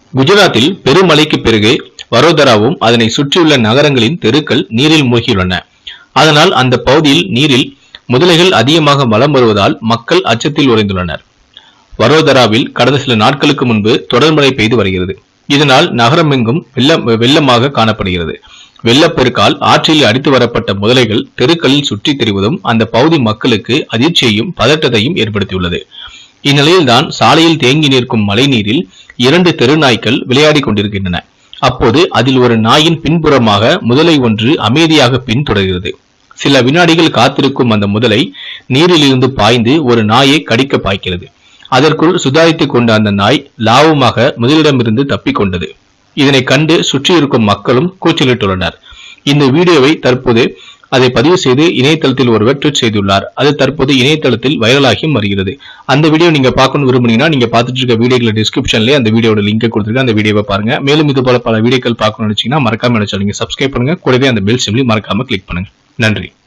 குஜராத்தில் பெருமழைக்கு பிறகு வரோதராவும் அதனை சுற்றியுள்ள நகரங்களின் தெருக்கள் நீரில் மூழ்கியுள்ளன அதனால் அந்த பகுதியில் நீரில் முதலைகள் அதிகமாக வலம் வருவதால் மக்கள் அச்சத்தில் உறைந்துள்ளனர் வரோதராவில் கடந்த சில நாட்களுக்கு முன்பு தொடர் மழை பெய்து வருகிறது இதனால் நகரமெங்கும் வெள்ளம் வெள்ளமாக காணப்படுகிறது வெள்ளப்பெருக்கால் ஆற்றில் அடித்து வரப்பட்ட முதலைகள் தெருக்களில் சுற்றித் திரிவதும் அந்த பகுதி மக்களுக்கு அதிர்ச்சியையும் பதட்டத்தையும் ஏற்படுத்தியுள்ளது இந்நிலையில்தான் சாலையில் தேங்கி நிற்கும் மழைநீரில் இரண்டு தெருநாய்க்கள் விளையாடிக் கொண்டிருக்கின்றன அப்போது அதில் ஒரு நாயின் பின்புறமாக முதலை ஒன்று அமைதியாக பின்தொடர்கிறது சில வினாடிகள் காத்திருக்கும் அந்த முதலை நீரிலிருந்து பாய்ந்து ஒரு நாயை கடிக்க பாய்க்கிறது அதற்குள் சுதாரித்துக் கொண்ட அந்த நாய் லாபமாக முதலிடமிருந்து தப்பிக்கொண்டது இதனை கண்டு சுற்றியிருக்கும் மக்களும் கூச்சலிட்டுள்ளனர் இந்த வீடியோவை தற்போது அதை பதிவு செய்து இணையதளத்தில் ஒருவர் ட்வீட் செய்துள்ளார் அது தற்போது இணையதளத்தில் வைரலாகியும் வருகிறது அந்த வீடியோ நீங்க பார்க்கணும் விரும்புனீங்கன்னா நீங்க பார்த்துட்டு இருக்க வீடியோல டிஸ்கிரிப்ஷன்ல அந்த வீடியோட லிங்க் கொடுத்துருக்கேன் அந்த வீடியோவை பாருங்க மேலும் இது போல பல வீடியோக்கள் பார்க்கணும்னு நினைச்சீங்கன்னா மறக்காம நினைச்சா நீங்க சப்ஸ்கிரைப் பண்ணுங்க கூடவே அந்த பெல் சிம்லி மறக்காம கிளிக் பண்ணுங்க நன்றி